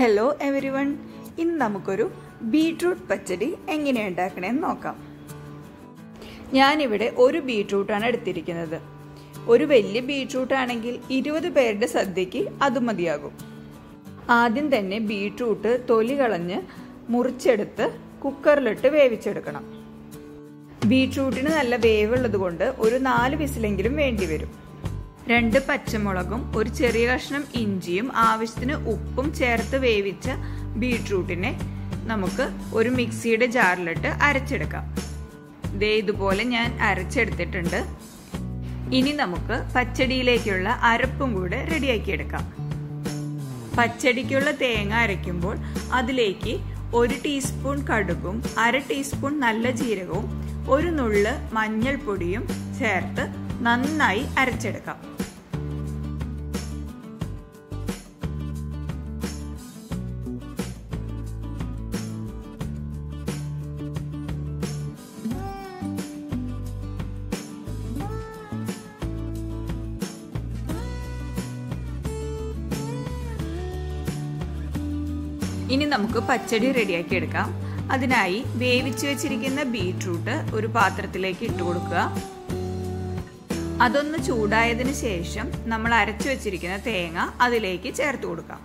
hello every one ഇന്ന് നമുക്കൊരു beetroot പച്ചടി എങ്ങനെ ഉണ്ടാക്കണമെന്ന് നോക്കാം ഞാനിവിടെ ഒരു ബീട്രൂട്ടാണ് എടുത്തിരിക്കുന്നത് ഒരു വലിയ ബീട്രൂട്ട് ആണെങ്കിൽ ഇരുപത് പേരുടെ സദ്യക്ക് അത് മതിയാകും ആദ്യം തന്നെ ബീട്രൂട്ട് തൊലി കളഞ്ഞ് മുറിച്ചെടുത്ത് കുക്കറിലിട്ട് വേവിച്ചെടുക്കണം ബീട്രൂട്ടിന് നല്ല വേവുള്ളത് കൊണ്ട് ഒരു നാല് വിസിലെങ്കിലും വേണ്ടി വരും രണ്ട് പച്ചമുളകും ഒരു ചെറിയ കഷ്ണം ഇഞ്ചിയും ആവശ്യത്തിന് ഉപ്പും ചേർത്ത് വേവിച്ച ബീട്രൂട്ടിനെ നമുക്ക് ഒരു മിക്സിയുടെ ജാറിലിട്ട് അരച്ചെടുക്കാം ദേ ഇതുപോലെ ഞാൻ അരച്ചെടുത്തിട്ടുണ്ട് ഇനി നമുക്ക് പച്ചടിയിലേക്കുള്ള അരപ്പും കൂടെ റെഡിയാക്കി എടുക്കാം പച്ചടിക്കുള്ള തേങ്ങ അരയ്ക്കുമ്പോൾ അതിലേക്ക് ഒരു ടീസ്പൂൺ കടുകും അര ടീസ്പൂൺ നല്ല ജീരകവും ഒരു നുള്ള് മഞ്ഞൾപ്പൊടിയും ചേർത്ത് നന്നായി അരച്ചെടുക്കാം ഇനി നമുക്ക് പച്ചടി റെഡിയാക്കി എടുക്കാം അതിനായി വേവിച്ചു വെച്ചിരിക്കുന്ന ബീട്രൂട്ട് ഒരു പാത്രത്തിലേക്ക് ഇട്ട് കൊടുക്കുക അതൊന്ന് ചൂടായതിന് ശേഷം നമ്മൾ അരച്ചു വെച്ചിരിക്കുന്ന തേങ്ങ അതിലേക്ക് ചേർത്ത് കൊടുക്കാം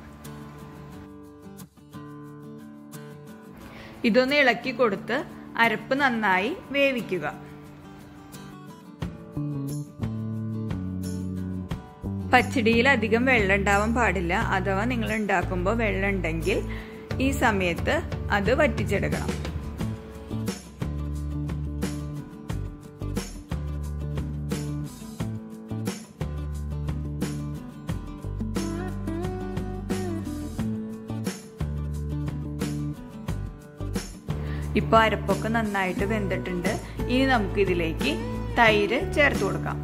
ഇതൊന്ന് ഇളക്കി കൊടുത്ത് അരപ്പ് നന്നായി വേവിക്കുക പച്ചടിയിൽ അധികം വെള്ളം ഉണ്ടാവാൻ പാടില്ല അഥവാ നിങ്ങൾ ഉണ്ടാക്കുമ്പോൾ വെള്ളം ഉണ്ടെങ്കിൽ ഈ സമയത്ത് അത് വറ്റിച്ചെടുക്കണം ഇപ്പൊ അരപ്പൊക്കെ നന്നായിട്ട് വെന്തിട്ടുണ്ട് ഇനി നമുക്ക് ഇതിലേക്ക് തൈര് ചേർത്ത് കൊടുക്കാം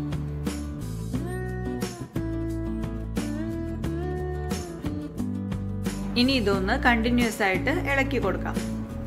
ഇനി ഇതൊന്ന് കണ്ടിന്യൂസ് ആയിട്ട് ഇളക്കി കൊടുക്കാം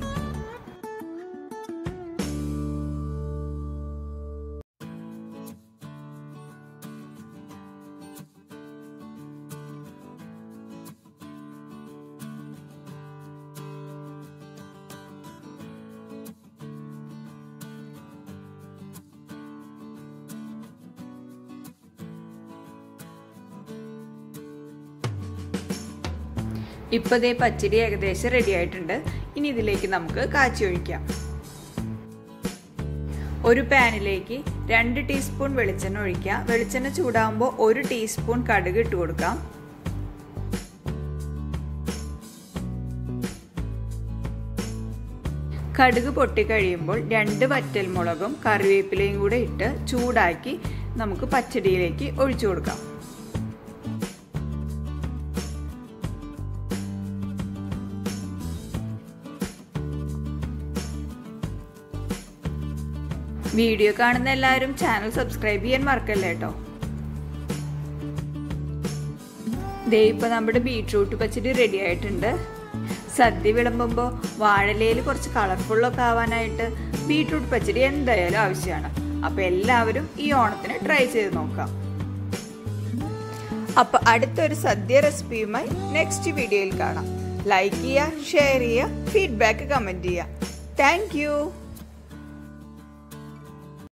ഇപ്പോൾ ദേ പച്ചടി ഏകദേശം റെഡി ആയിട്ടുണ്ട് ഇനി ഇതിലേക്ക് നമുക്ക് കാച്ചി ഒഴിക്കാം ഒരു പാനിലേക്ക് രണ്ട് ടീസ്പൂൺ വെളിച്ചെണ്ണ ഒഴിക്കാം വെളിച്ചെണ്ണ ചൂടാകുമ്പോൾ ഒരു ടീസ്പൂൺ കടുക് ഇട്ട് കൊടുക്കാം കടുക് പൊട്ടിക്കഴിയുമ്പോൾ രണ്ട് വറ്റൽമുളകും കറിവേപ്പിലയും കൂടെ ഇട്ട് ചൂടാക്കി നമുക്ക് പച്ചടിയിലേക്ക് ഒഴിച്ചു കൊടുക്കാം വീഡിയോ കാണുന്ന എല്ലാവരും ചാനൽ സബ്സ്ക്രൈബ് ചെയ്യാൻ മറക്കല്ലേ കേട്ടോ ദേ ഇപ്പൊ നമ്മുടെ ബീട്രൂട്ട് പച്ചടി റെഡി ആയിട്ടുണ്ട് സദ്യ വിളമ്പുമ്പോൾ വാഴലയിൽ കുറച്ച് കളർഫുള്ളൊക്കെ ആവാനായിട്ട് ബീട്രൂട്ട് പച്ചടി എന്തായാലും ആവശ്യമാണ് അപ്പൊ എല്ലാവരും ഈ ഓണത്തിന് ട്രൈ ചെയ്ത് നോക്കാം അപ്പൊ അടുത്തൊരു സദ്യ റെസിപ്പിയുമായി നെക്സ്റ്റ് വീഡിയോയിൽ കാണാം ലൈക്ക് ചെയ്യുക ഷെയർ ചെയ്യുക ഫീഡ്ബാക്ക് കമന്റ് ചെയ്യുക താങ്ക്